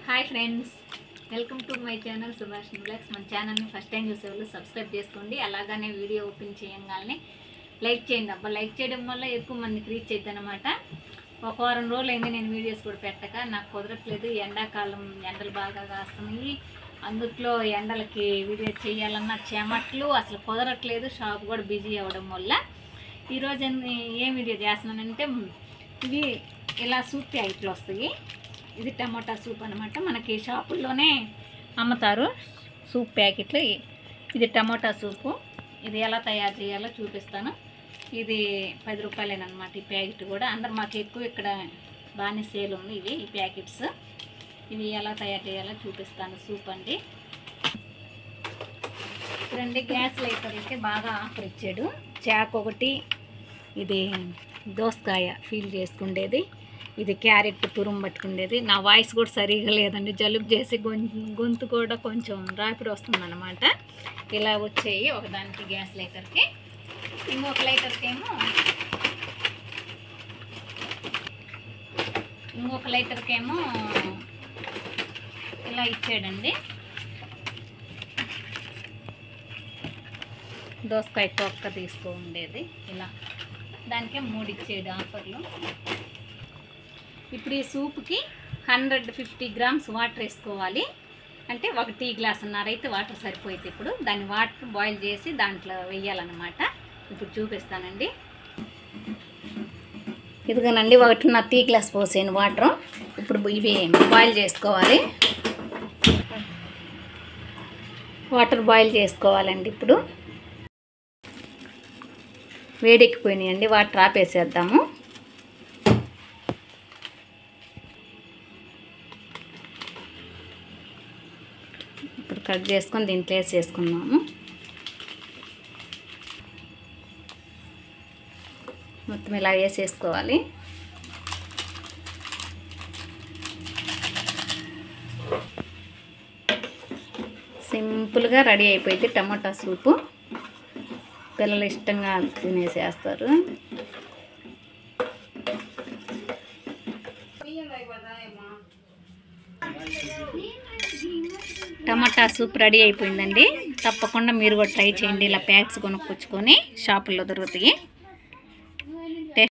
hi friends welcome to my channel Subhash blogs మన ఛానల్ని first time చూసే వాళ్ళు సబ్స్క్రైబ్ చేసుకోండి అలాగనే వీడియో ఓపెన్ చేయగానే లైక్ చేయండి అబ్బా లైక్ చేయడం వల్ల ఎక్కువ మందికి రీచ్ అవుతుంది అనమాట ఒక వారం రోజులు అయింది నేను వీడియోస్ కూడా పెట్టక నాకు కుదరట్లేదు ఎండాకాలం ఎండలు బాగా కాస్తున్నాయి అందుట్లో ఎండలకి వీడియో చేయాలన్న చెమట్లు అసలు కుదరట్లేదు షాప్ కూడా బిజీ అవ్వడం వల్ల ఈరోజు ఎన్ని- ఏం వీడియో చేస్తున్నానంటే ఇవి ఇలా సూప్ ప్యాకెట్లు వస్తాయి ఇది టమాటా సూప్ అనమాట మనకి షాపుల్లోనే అమ్ముతారు సూప్ ప్యాకెట్లు ఇది టమాటా సూపు ఇది ఎలా తయారు చేయాలో చూపిస్తాను ఇది పది రూపాయలేనమాట ఈ ప్యాకెట్ కూడా అందరు మాకు ఎక్కువ ఇక్కడ బాగానే సేల్ ఉంది ఇవి ఈ ప్యాకెట్స్ ఇవి ఎలా తయారు చేయాలో చూపిస్తాను సూప్ అండి చూడండి గ్యాస్ లైటర్ అయితే బాగా ఆఫర్ ఇచ్చాడు చాక్ ఒకటి ఇది దోసకాయ ఫీల్ చేసుకుండేది ఇది క్యారెట్ తురుము పట్టుకుండేది నా వాయిస్ కూడా సరిగా లేదండి జలుబు చేసి గొంతు గొంతు కూడా కొంచెం రాపిడి వస్తుందన్నమాట ఇలా వచ్చాయి ఒకదానికి గ్యాస్ లైటర్కి ఇంకొక లైటర్కి ఏమో ఇంకొక లైటర్కి ఏమో ఇలా ఇచ్చాడండి దోసకాయ తొక్క తీసుకో ఉండేది ఇలా దానికే మూడు ఇచ్చేడు ఆఫర్లు ఇప్పుడు ఈ సూప్కి హండ్రెడ్ ఫిఫ్టీ గ్రామ్స్ వాటర్ వేసుకోవాలి అంటే ఒక టీ గ్లాస్ అయితే వాటర్ సరిపోయింది ఇప్పుడు దాన్ని వాటర్ బాయిల్ చేసి దాంట్లో వేయాలన్నమాట ఇప్పుడు చూపిస్తానండి ఇదిగోనండి ఒకటిన్నర టీ గ్లాస్ పోసాను వాటర్ ఇప్పుడు ఇవి బాయిల్ చేసుకోవాలి వాటర్ బాయిల్ చేసుకోవాలండి ఇప్పుడు వేడెక్కిపోయినాయండి వాటర్ ఆపేసేద్దాము ఇప్పుడు కట్ చేసుకొని దీంట్లో వేసేసుకుందాము మొత్తం ఇలా వేసేసుకోవాలి సింపుల్గా రెడీ అయిపోయింది టమాటా సూపు పిల్లలు ఇష్టంగా తినేసేస్తారు టమాటా సూప్ రెడీ అయిపోయిందండి తప్పకుండా మీరు కూడా ట్రై చేయండి ఇలా ప్యాక్స్ కొనుక్కొచ్చుకొని షాపుల్లో దొరుకుతాయి